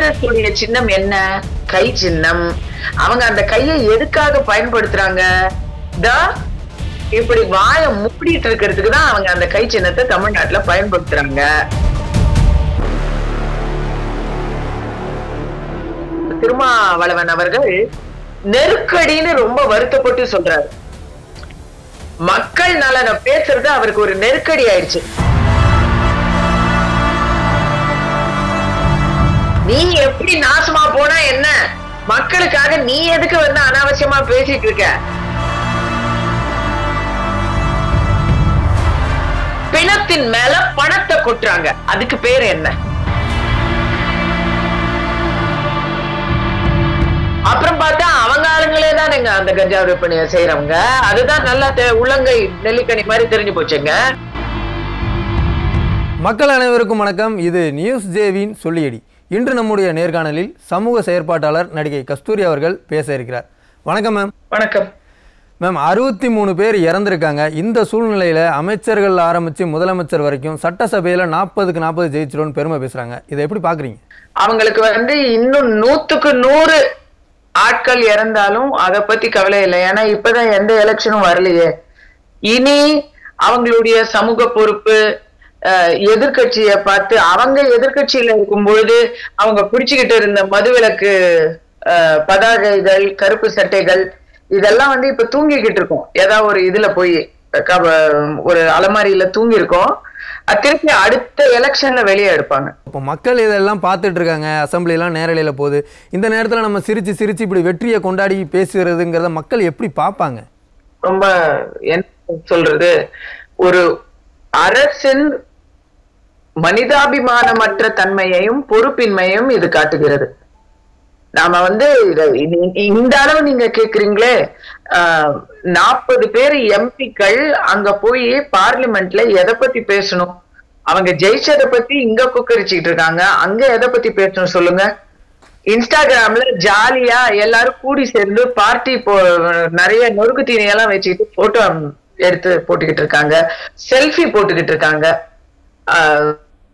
காங்கிரஸ் உடைய சின்னம் என்ன கை சின்னம் அவங்க அந்த கையை எதுக்காக பயன்படுத்துறாங்க தா இப்படி வாயை மூடிட்டு இருக்கிறதுக்கு தான் அவங்க அந்த கை சின்னத்தை தமிழ்நாட்டுல பயன்படுத்துறாங்க திருமாவளவன் அவர்கள் நெருக்கடின்னு ரொம்ப வருத்தப்பட்டு சொல்றாரு மக்கள் நலனை பேசுறது அவருக்கு ஒரு நெருக்கடி ஆயிடுச்சு நீ எப்படி நாசமா போனா என்ன மக்களுக்காக நீ எதுக்கு வந்து அனாவசியமா பேசிட்டு இருக்க பிணத்தின் மேல பணத்தை கொட்டுறாங்க அதுக்கு பேர் என்ன அப்புறம் பார்த்தா அவங்க ஆளுங்களே தானேங்க அந்த கஞ்சா விற்பனையை செய்யறவங்க அதுதான் நல்லா தெ- உள்ளங்கை நெல்லிக்கனி மாதிரி தெரிஞ்சு போச்சுங்க மக்கள் அனைவருக்கும் வணக்கம் இது நியூஸ் ஜேவின் சொல்லியடி இன்று நம்முடைய நேர்காணலில் சமூக செயற்பாட்டாளர் நடிகை கஸ்தூரி அவர்கள் பேச இருக்கிறார் வணக்கம் மேம் வணக்கம் மேம் அறுபத்தி மூணு பேர் இறந்திருக்காங்க இந்த சூழ்நிலையில் அமைச்சர்கள் ஆரம்பித்து முதலமைச்சர் வரைக்கும் சட்டசபையில் நாற்பதுக்கு நாற்பது ஜெயிச்சிரும்னு பெருமை பேசுகிறாங்க இதை எப்படி பார்க்குறீங்க அவங்களுக்கு வந்து இன்னும் நூத்துக்கு நூறு ஆட்கள் இறந்தாலும் அதை பத்தி கவலை இல்லை ஏன்னா இப்பதான் எந்த எலெக்ஷனும் வரலையே இனி அவங்களுடைய சமூக பொறுப்பு அஹ், எதிர்க்கட்சியை பார்த்து அவங்க எதிர்க்கட்சியில இருக்கும் பொழுது அவங்க பிடிச்சுக்கிட்டு இருந்த மதுவிலக்கு அஹ், பதாகைகள் கருப்பு சட்டைகள் இதெல்லாம் வந்து இப்ப தூங்கிக்கிட்டு இருக்கோம் ஏதாவது ஒரு இதுல போய் கப- ஒரு அலமாரியில தூங்கி இருக்கோம் அது திருப்பி அடுத்த எலெக்ஷன்ல வெளியே எடுப்பாங்க இப்போ மக்கள் இதெல்லாம் பார்த்துட்டு இருக்காங்க அசம்பிளிலாம் நேரலையில் போகுது இந்த நேரத்தில் நம்ம சிரித்து சிரித்து இப்படி வெற்றியை கொண்டாடி பேசுகிறதுங்கிறத மக்கள் எப்படி பார்ப்பாங்க ரொம்ப என்ன சொல்றது ஒரு அரசின் மனிதாபிமானமற்ற தன்மையையும் பொறுப்பின்மையும் இது காட்டுகிறது நாம வந்து இத- இ- இந்த அளவு நீங்க கேக்குறீங்களே நாற்பது பேர் எம்பிக்கள் அங்க போய் பார்லிமெண்ட்ல எதை பத்தி பேசணும் அவங்க ஜெயிச்சதை பத்தி இங்க குக்கரிச்சுட்டு இருக்காங்க அங்க எதை பத்தி பேசணும் சொல்லுங்க இன்ஸ்டாகிராம்ல ஜாலியா எல்லாரும் கூடி சேர்ந்து பார்ட்டி போ நிறைய நொறுக்கு தீனியெல்லாம் வச்சுக்கிட்டு போட்டோ எடுத்து போட்டுக்கிட்டு இருக்காங்க செல்ஃபி போட்டுக்கிட்டு இருக்காங்க ஆஹ்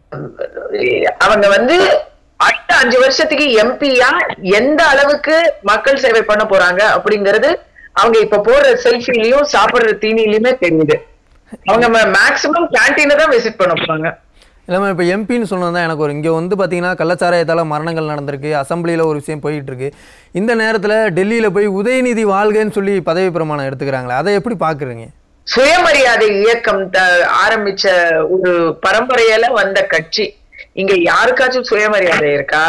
அவங்க வந்து அடுத்த அஞ்சு வருஷத்துக்கு எம்பியா எந்த அளவுக்கு மக்கள் சேவை பண்ண போறாங்க அப்படிங்கறது அவங்க இப்ப போடுற செல்ஃபிலையும் சாப்பிடுற தீனிலையுமே தெரியுது அவங்க மேக்சிமம் கேன்டீனை தான் விசிட் பண்ண போறாங்க இல்லாமல் இப்போ எம்பின்னு சொன்னது தான் எனக்கு ஒரு இங்கே வந்து பார்த்தீங்கன்னா கள்ளச்சாராயத்தால் மரணங்கள் நடந்திருக்கு அசம்பிளியில் ஒரு விஷயம் போயிட்டு இருக்கு இந்த நேரத்தில் டெல்லியில் போய் உதயநிதி வாழ்கன்னு சொல்லி பதவி பிரமாணம் எடுத்துக்கிறாங்களே அதை எப்படி பார்க்குறீங்க சுயமரியாதை இயக்கம் த- ஆரம்பிச்ச ஒரு பரம்பரையில வந்த கட்சி இங்க யாருக்காச்சும் சுயமரியாதை இருக்கா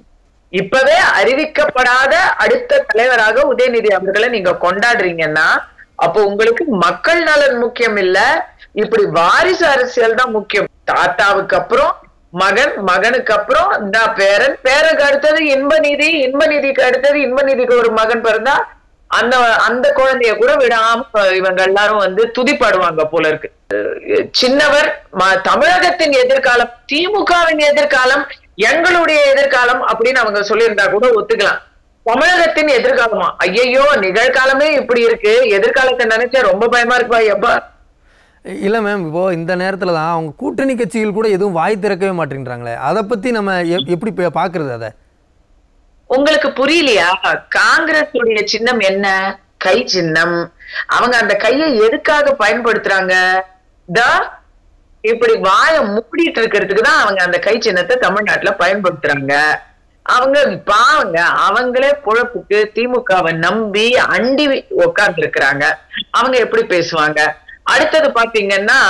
இப்பவே அறிவிக்கப்படாத அடுத்த தலைவராக உதயநிதி அவர்களை நீங்க கொண்டாடுறீங்கன்னா அப்போ உங்களுக்கு மக்கள் நலன் முக்கியம் இல்ல இப்படி வாரிசு அரசியல் தான் முக்கியம் தாத்தாவுக்கு அப்புறம் மகன் மகனுக்கு அப்புறம் இந்த பேரன் பேரனுக்கு அடுத்தது இன்ப நிதி இன்ப நிதிக்கு அடுத்தது இன்ப நிதிக்கு ஒரு மகன் பிறந்தா அந்த அந்த குழந்தைய கூட விடாம இவங்க எல்லாரும் வந்து துதிப்பாடுவாங்க போல இருக்கு அஹ் சின்னவர் ம- தமிழகத்தின் எதிர்காலம் திமுகவின் எதிர்காலம் எங்களுடைய எதிர்காலம் அப்படின்னு அவங்க சொல்லியிருந்தா கூட ஒத்துக்கலாம் தமிழகத்தின் எதிர்காலமா ஐயையோ நிகழ்காலமே இப்படி இருக்கு எதிர்காலத்தை நினைச்சா ரொம்ப பயமா இருக்குப்பா எப்பா இல்லை மேம் இப்போது இந்த நேரத்தில் தான் அவங்க கூட்டணி கட்சிகள் கூட எதுவும் வாய் திறக்கவே மாட்டேங்கிறாங்களே அதை பற்றி நம்ம எப்- எப்படி பே- பார்க்கறது அதை உங்களுக்கு புரியலையா காங்கிரஸ் உடைய சின்னம் என்ன கை சின்னம் அவங்க அந்த கையை எதுக்காக பயன்படுத்துறாங்க தா இப்படி வாயை மூடிட்டு இருக்கிறதுக்கு தான் அவங்க அந்த கை சின்னத்தை தமிழ்நாட்டுல பயன்படுத்துறாங்க அவங்க பாவங்க அவங்களே பொழப்புக்கு திமுகவை நம்பி அண்டி உட்கார்ந்து இருக்கிறாங்க அவங்க எப்படி பேசுவாங்க அடுத்தது பாத்தீங்கன்னா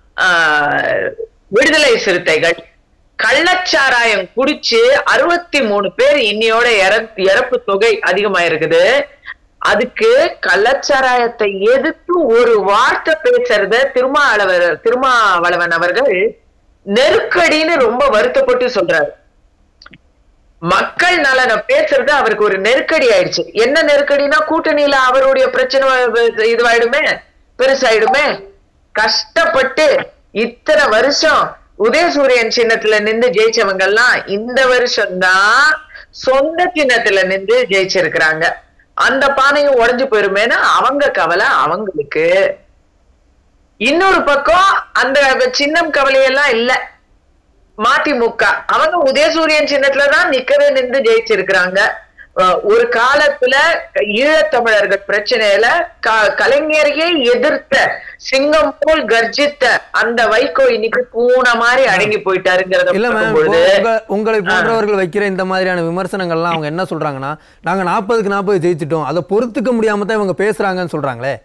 ஆஹ், விடுதலை சிறுத்தைகள் கள்ளச்சாராயம் குடிச்சு அறுபத்தி மூணு பேர் இன்னியோட இற- இறப்பு தொகை அதிகமா இருக்குது அதுக்கு கள்ளச்சாராயத்தை எதிர்த்து ஒரு வார்த்தை பேசுறத திருமாவளவர் திருமாவளவன் அவர்கள் நெருக்கடின்னு ரொம்ப வருத்தப்பட்டு சொல்றாரு மக்கள் நலனை பேசுறது அவருக்கு ஒரு நெருக்கடி ஆயிடுச்சு என்ன நெருக்கடினா கூட்டணியில அவருடைய பிரச்சனை வ- இதுவாயிடுமே பெருசாயிடுமே கஷ்டப்பட்டு இத்தனை வருஷம் உதயசூரியன் சின்னத்துல நின்று ஜெயிச்சவங்க எல்லாம் இந்த வருஷம் தான் சொந்த சின்னத்துல நின்று ஜெயிச்சிருக்கிறாங்க அந்த பானையும் உடைஞ்சு போயிருமேன்னு அவங்க கவலை அவங்களுக்கு இன்னொரு பக்கம் அந்த சின்னம் கவலையெல்லாம் இல்ல மதிமுக அவங்க உதயசூரியன் சின்னத்துல தான் நிக்கவே நின்று ஜெயிச்சிருக்கிறாங்க அஹ் ஒரு காலத்துல ஈழத்தமிழர்கள் பிரச்சனையில க- கலைஞரையே எதிர்த்த சிங்கம் போல் கர்ஜித்த அந்த வைகோ இன்னைக்கு பூனை மாதிரி அடங்கி போயிட்டாருங்கிறத இல்ல மேம் பார்க்கும்பொழுது உங்க உங்களை போன்றவர்கள் வைக்கிற இந்த மாதிரியான விமர்சனங்கள்லாம் அவங்க என்ன சொல்றாங்கன்னா நாங்க நாற்பதுக்கு நாற்பது ஜெயிச்சிட்டோம் அதை பொறுத்துக்க முடியாம தான் இவங்க பேசுறாங்கன்னு சொல்றாங்களே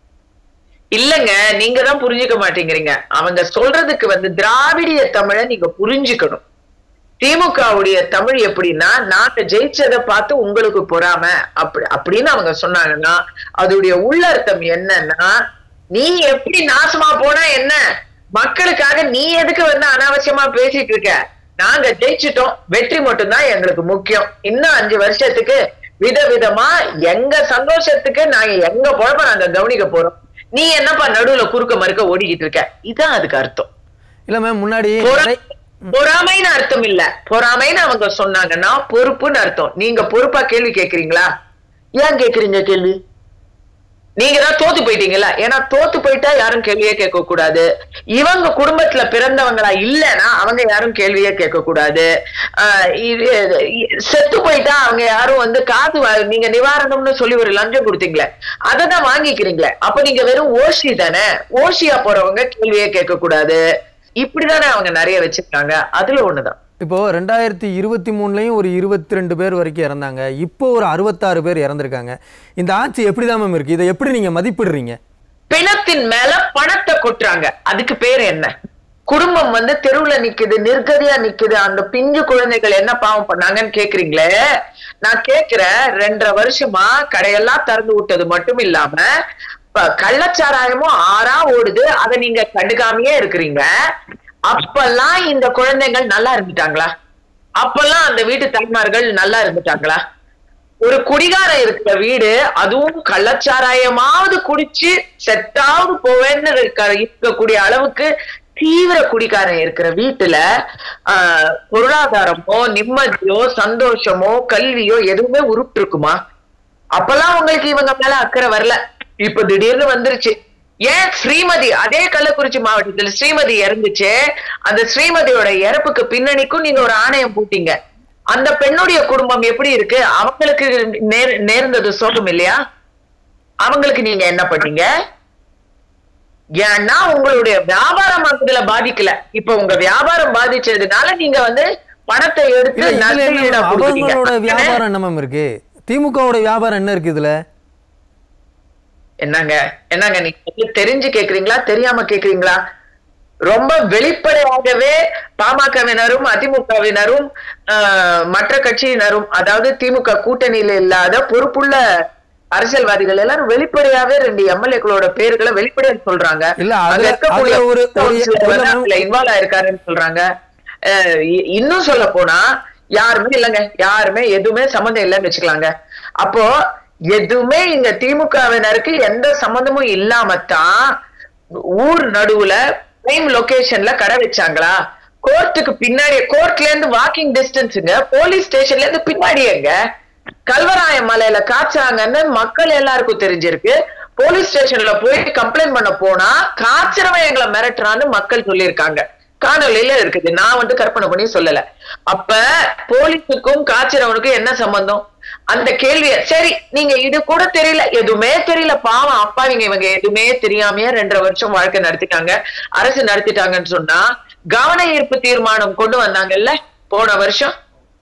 இல்லங்க நீங்க தான் புரிஞ்சுக்க மாட்டேங்கிறீங்க அவங்க சொல்றதுக்கு வந்து திராவிடிய தமிழை நீங்க புரிஞ்சுக்கணும் திமுகவுடைய தமிழ் எப்படின்னா நாங்க ஜெயிச்சதை பார்த்து உங்களுக்கு பொறாம அப்படி அப்படின்னு அவங்க சொன்னாங்கன்னா அதோடைய உள்ளர்த்தம் என்னன்னா நீ எப்படி நாசமா போனா என்ன மக்களுக்காக நீ எதுக்கு வந்து அனாவசியமா பேசிட்டு இருக்க நாங்க ஜெயிச்சிட்டோம் வெற்றி மட்டும்தான் எங்களுக்கு முக்கியம் இன்னும் அஞ்சு வருஷத்துக்கு விதவிதமா எங்க சந்தோஷத்துக்கு நாங்க எங்க பொழப்ப நாங்க கவனிக்க போறோம் நீ என்னப்பா நடுவுல குறுக்க மறுக்க ஓடிக்கிட்டு இருக்க இதான் அதுக்கு அர்த்தம் இல்ல மேம் முன்னாடி பொறா- நிறைய- பொறாமைன்னு அர்த்தம் இல்ல பொறாமைன்னு அவங்க சொன்னாங்கன்னா பொறுப்புன்னு அர்த்தம் நீங்க பொறுப்பா கேள்வி கேக்குறீங்களா ஏன் கேக்குறீங்க கேள்வி நீங்க தான் தோத்து போயிட்டீங்கல்ல ஏன்னா தோத்து போயிட்டா யாரும் கேள்வியே கேட்க கூடாது இவங்க குடும்பத்துல பிறந்தவங்களா இல்லைன்னா அவங்க யாரும் கேள்வியே கேட்க கூடாது ஆஹ் இது இ- செத்து போயிட்டா அவங்க யாரும் வந்து காது வா- நீங்க நிவாரணம்னு சொல்லி ஒரு லஞ்சம் கொடுத்தீங்களே அதை தான் வாங்கிக்கிறீங்களே அப்ப நீங்க வெறும் ஓஷி தானே ஓஷியா போறவங்க கேள்வியே கேட்க கூடாது இப்படிதானே அவங்க நிறைய வச்சிருக்காங்க அதுல ஒண்ணுதான் இப்போ ரெண்டாயிரத்தி இருபத்தி மூணுலையும் ஒரு இருபத்தி ரெண்டு பேர் வரைக்கும் இறந்தாங்க இப்போ ஒரு அறுபத்தாறு பேர் இறந்திருக்காங்க இந்த ஆட்சி எப்படி தான் மேம் இருக்கு இதை எப்படி நீங்க மதிப்பிடுறீங்க பிணத்தின் மேல பணத்தை கொட்டுறாங்க அதுக்கு பேர் என்ன குடும்பம் வந்து தெருவுல நிக்குது நிர்கதியா நிக்குது அந்த பிஞ்சு குழந்தைகள் என்ன பாவம் பண்ணாங்கன்னு கேக்குறீங்களே நான் கேக்குறேன் ரெண்டரை வருஷமா கடையெல்லாம் திறந்து விட்டது மட்டும் இல்லாம இப்ப கள்ளச்சாராயமும் ஆறா ஓடுது அதை நீங்க கண்டுக்காமையே இருக்கிறீங்க அப்பெல்லாம் இந்த குழந்தைகள் நல்லா இருந்துட்டாங்களா அப்பெல்லாம் அந்த வீட்டு தாய்மார்கள் நல்லா இருந்துட்டாங்களா ஒரு குடிகாரன் இருக்கிற வீடு அதுவும் கள்ளச்சாராயமாவது குடிச்சு செத்தாவது போவேன்னு இருக்க இருக்கக்கூடிய அளவுக்கு தீவிர குடிகாரன் இருக்கிற வீட்டுல ஆஹ் பொருளாதாரமோ நிம்மதியோ சந்தோஷமோ கல்வியோ எதுவுமே உருட்டு இருக்குமா அப்பெல்லாம் உங்களுக்கு இவங்க மேல அக்கறை வரல இப்ப திடீர்னு வந்துருச்சு ஏன் ஸ்ரீமதி அதே கள்ளக்குறிச்சி மாவட்டத்துல ஸ்ரீமதி இறந்துச்சு அந்த ஸ்ரீமதியோட இறப்புக்கு பின்னணிக்கும் நீங்க ஒரு ஆணையம் போட்டீங்க அந்த பெண்ணுடைய குடும்பம் எப்படி இருக்கு அவங்களுக்கு நேர் நேர்ந்தது சோகம் இல்லையா அவங்களுக்கு நீங்க என்ன பண்ணீங்க ஏன்னா உங்களுடைய வியாபாரம் அதுல பாதிக்கல இப்ப உங்க வியாபாரம் பாதிச்சதுனால நீங்க வந்து பணத்தை எடுத்து இல்ல இதுல என்ன நஷ்டஈடா ma'am? கொடுத்தீங்க. அவங்களோட வியாபாரம் என்ன மேம் இருக்கு திமுகவோட வியாபாரம் என்ன இருக்கு இதுல என்னங்க என்னங்க நீங்க வந்து தெரிஞ்சு கேக்குறீங்களா தெரியாம கேக்குறீங்களா ரொம்ப வெளிப்படையாகவே பாமகவினரும் அதிமுகவினரும் ஆஹ், மற்ற கட்சியினரும் அதாவது திமுக கூட்டணியில இல்லாத பொறுப்புள்ள அரசியல்வாதிகள் எல்லாரும் வெளிப்படையாவே ரெண்டு எம்எல்ஏக்களோட பேர்களை வெளிப்படையா சொல்றாங்க இல்ல, அங்க அதுல- இருக்கக்கூடிய அதுல ஒரு- ஒரு- சிலர் ஒரு வந்து ma'am- அதுல இன்வால்வ் ஆயிருக்காருன்னு சொல்றாங்க அஹ் இ- இன்னும் சொல்ல போனா யாருமே இல்லைங்க யாருமே எதுவுமே சம்மந்தம் இல்லைன்னு வச்சுக்கலாங்க அப்போ எதுவுமே இங்க திமுகவினருக்கு எந்த சம்மந்தமும் இல்லாமத்தான் ஊர் நடுவுல பிரைம் லொகேஷன்ல கடை வச்சாங்களா கோர்ட்டுக்கு பின்னாடி கோர்ட்ல இருந்து வாக்கிங் டிஸ்டன்ஸுங்க போலீஸ் ஸ்டேஷன்ல இருந்து பின்னாடியேங்க கல்வராய மலையில காய்ச்சாங்கன்னு மக்கள் எல்லாருக்கும் தெரிஞ்சிருக்கு போலீஸ் ஸ்டேஷன்ல போய் கம்ப்ளைண்ட் பண்ண போனா காய்ச்சறவன் எங்களை மிரட்டுறான்னு மக்கள் சொல்லியிருக்காங்க காணொலியில இருக்குது நான் வந்து கற்பனை பண்ணி சொல்லல அப்ப போலீஸுக்கும் காய்ச்சறவனுக்கும் என்ன சம்பந்தம் அந்த கேள்விய சரி நீங்க இது கூட தெரியல எதுவுமே தெரியல பாவம் அப்பாவிங்க இவங்க எதுவுமே தெரியாமயே ரெண்டரை வருஷம் வாழ்க்கை நடத்திட்டாங்க அரசு நடத்திட்டாங்கன்னு சொன்னா கவன ஈர்ப்பு தீர்மானம் கொண்டு வந்தாங்கல்ல போன வருஷம்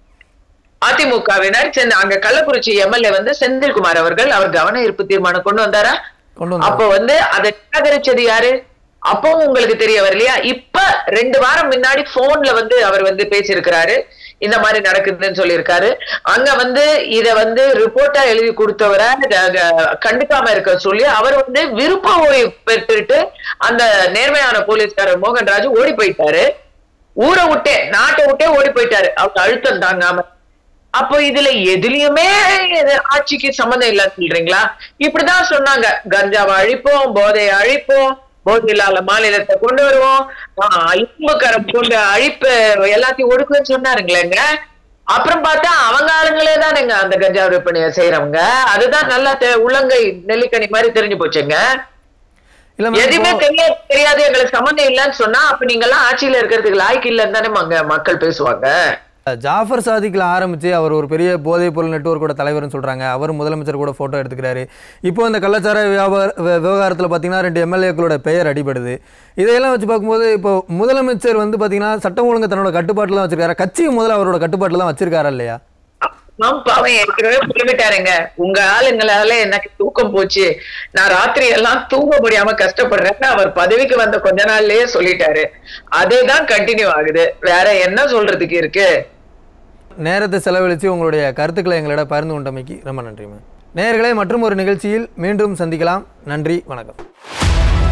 அதிமுகவினர் சென்னை அங்க கள்ளக்குறிச்சி எம்எல்ஏ வந்து செந்தில்குமார் அவர்கள் அவர் கவன ஈர்ப்பு தீர்மானம் கொண்டு வந்தாரா கொண்டு வந்தாங்க. அப்ப வந்து அதை நிராகரிச்சது யாரு அப்பவும் உங்களுக்கு தெரிய வரலையா இப்ப ரெண்டு வாரம் முன்னாடி போன்ல வந்து அவர் வந்து பேசியிருக்கிறாரு இந்த மாதிரி நடக்குதுன்னு சொல்லியிருக்காரு அங்க வந்து இத வந்து ரிப்போர்ட்டா எழுதி கொடுத்தவரை க- க- கண்டுக்காம இருக்க சொல்லி அவர் வந்து விருப்ப ஓய்வு பெற்றுட்டு அந்த நேர்மையான போலீஸ்காரர் மோகன்ராஜ் ஓடி போயிட்டாரு ஊரை விட்டே நாட்டை விட்டே ஓடி போயிட்டாரு அவர் அழுத்தம் தாங்காம அப்போ இதுல எதுலயுமே இது ஆட்சிக்கு சம்மந்தம் இல்லைன்னு சொல்றீங்களா இப்படிதான் சொன்னாங்க கஞ்சாவை அழிப்போம் போதையை அழிப்போம் போதையில்லாத மாநிலத்தை கொண்டு வருவோம் ஆஹ் இரும்பு கரம் கொண்டு அழிப்பு எல்லாத்தையும் ஒடுக்குன்னு சொன்னாருங்களேங்க அப்புறம் பார்த்தா அவங்க ஆளுங்களே தானேங்க அந்த கஞ்சா விற்பனையை செய்யறவங்க அதுதான் நல்லா தெ- உள்ளங்கை நெல்லிக்கனி மாதிரி தெரிஞ்சு போச்சுங்க இல்ல மேம் எதுவுமே இப்போ- தெரியாது தெரியாது எங்களுக்கு சம்மந்தம் இல்லைன்னு சொன்னா அப்ப நீங்க எல்லாம் ஆட்சியில இருக்கிறதுக்கு லாய்க்கு இல்லைன்னு தானே மங்க- மக்கள் பேசுவாங்க ஜாஃபர் சாதிக்கில் ஆரம்பிச்சு அவர் ஒரு பெரிய போதைப் பொருள் நெட்வொர்க்கோட தலைவர்னு சொல்றாங்க அவர் முதலமைச்சர் கூட போட்டோ எடுத்துக்கிறாரு இப்போ இந்த கள்ளச்சார வியாபார வி- விவகாரத்துல பார்த்தீங்கன்னா ரெண்டு எம்எல்ஏக்களோட பெயர் அடிபடுது இதையெல்லாம் வச்சு பார்க்கும்போது இப்போ முதலமைச்சர் வந்து பார்த்தீங்கன்னா சட்டம் ஒழுங்கு தன்னோட கட்டுப்பாட்டில் தான் வச்சிருக்காரு கட்சியை முதல்ல அவரோட கட்டுப்பாட்டில் தான் வச்சிருக்காரா இல்லையா ஆம் பாவம் ஏற்கனவே புரிவிட்டாருங்க உங்க ஆளுங்களால எனக்கு தூக்கம் போச்சு நான் ராத்திரி எல்லாம் தூங்க முடியாம கஷ்டப்படுறேன்னு அவர் பதவிக்கு வந்த கொஞ்ச நாள்லயே சொல்லிட்டாரு அதேதான் கண்டினியூ ஆகுது வேற என்ன சொல்றதுக்கு இருக்கு நேரத்தை செலவழித்து உங்களுடைய கருத்துக்களை எங்களிடம் பகிர்ந்து கொண்டமைக்கு ரொம்ப நன்றி மேம் நேயர்களே மற்றும் ஒரு நிகழ்ச்சியில் மீண்டும் சந்திக்கலாம் நன்றி வணக்கம்